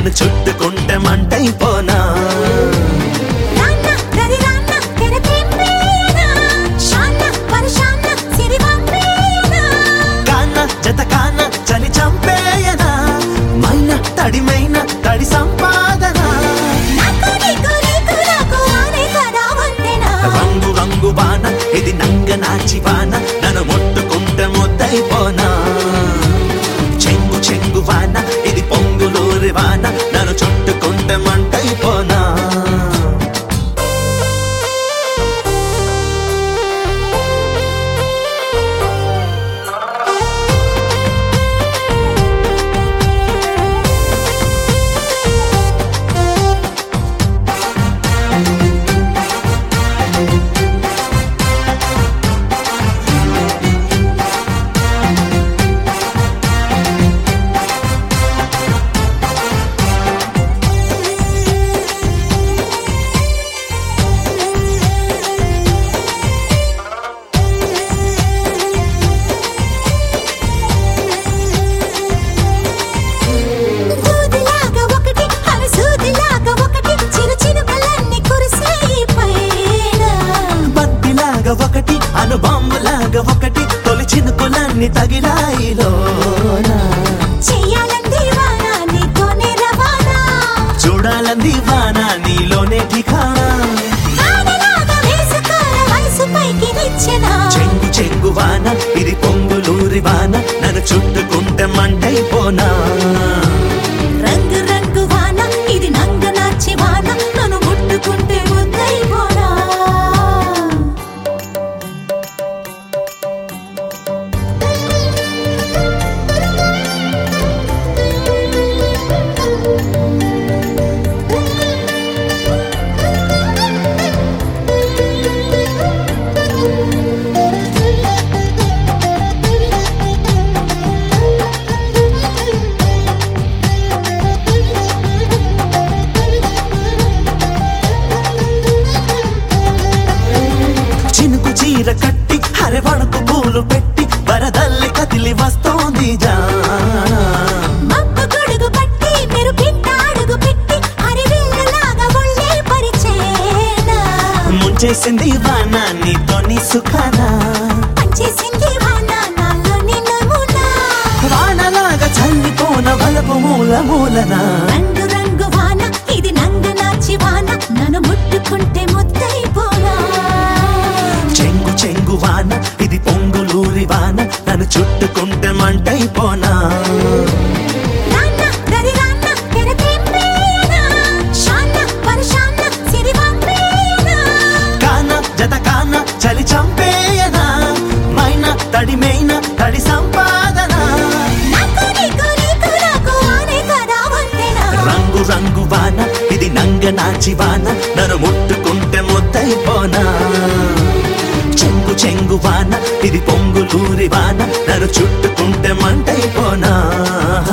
నన్ను చుట్టుకుంటే మంటైపోనా రాన్న రరి రాన్న తెరతెంపేనా షాన్న పరషాన్న సిరివంపేనా కాన జత కాన చలి చంపేయనా మైన తడిమైన తడి సంపాదన నాకు నీకు నీకు నాకు ఆనే కదా వంతెనా రంగు రంగు వాన ఇది నంగ నాచి వాన నన్ను ముట్టుకుంటే ముద్దైపోనా చెంగు చెంగు వాన ఇది పొంగులూరి వాన నన్ను చుట్టుకుంటే మంటైపోనా దూదిలాగా ఒకటి అవి సూదిలాగా ఒకటి చిరు చినుకలన్నీ కురిసేయి పైన బంతిలాగా ఒకటి అను బాంబులాగా ఒకటి తొలి చినుకులన్నీ తగిలాయిలోనా చెయ్యాలంది వాన నీతోనే రవాణా చూడాలంది వాన నీలోనే ఠికానా వానలాగా వేసుకోర వయసు పైకి నిచ్చెనా చెంగు చెంగు వాన ఇది పొంగులూరి వాన నన్ను చుట్టుకుంటే మంటైపోనా రంగు రంగు వాన ఇది నంగ నాచి వాన నన్ను ముట్టుకుంటే ముద్దైపోనా చినుకు చీర కట్టి హరివణకు పూలు పెట్టి వరదల్లి కదిలి వస్తోంది జానా మబ్బు గొడుగు పట్టి మెరుపింట అడుగు పెట్టి హరివిల్లలాగా ఒళ్ళే పరిచేనా ముంచేసింది వాన నీతోని సుఖానా పంచేసింది వాన నాలో నిన్నమునా వానలాగా చల్లిపోన వలపు మూల మూలన రంగు రంగు వాన ఇది నంగ నాచి వాన నన్ను ముట్టుకుంటే ముద్దైపోనా చెంగు చెంగు వాన ఇది పొంగులూరి వాన నన్ను చుట్టుకుంటే మంటైపోనా రాన్న రరి రాన్న తెరతెంపేనా షాన్న పరషాన్న సిరివంపేనా కాన జత కాన చలి చంపేయనా మైన తడిమైన తడి సంపాదన నాకు నీకు నీకు నాకు ఆనే కదా వంతెనా రంగు రంగు వాన ఇది నంగ నాచి వాన నన్ను ముట్టుకుంటే ముద్దైపోనా చెంగు చెంగు వాన ఇది పొంగులూరి వాన నన్ను చుట్టుకుంటే మంటైపోనా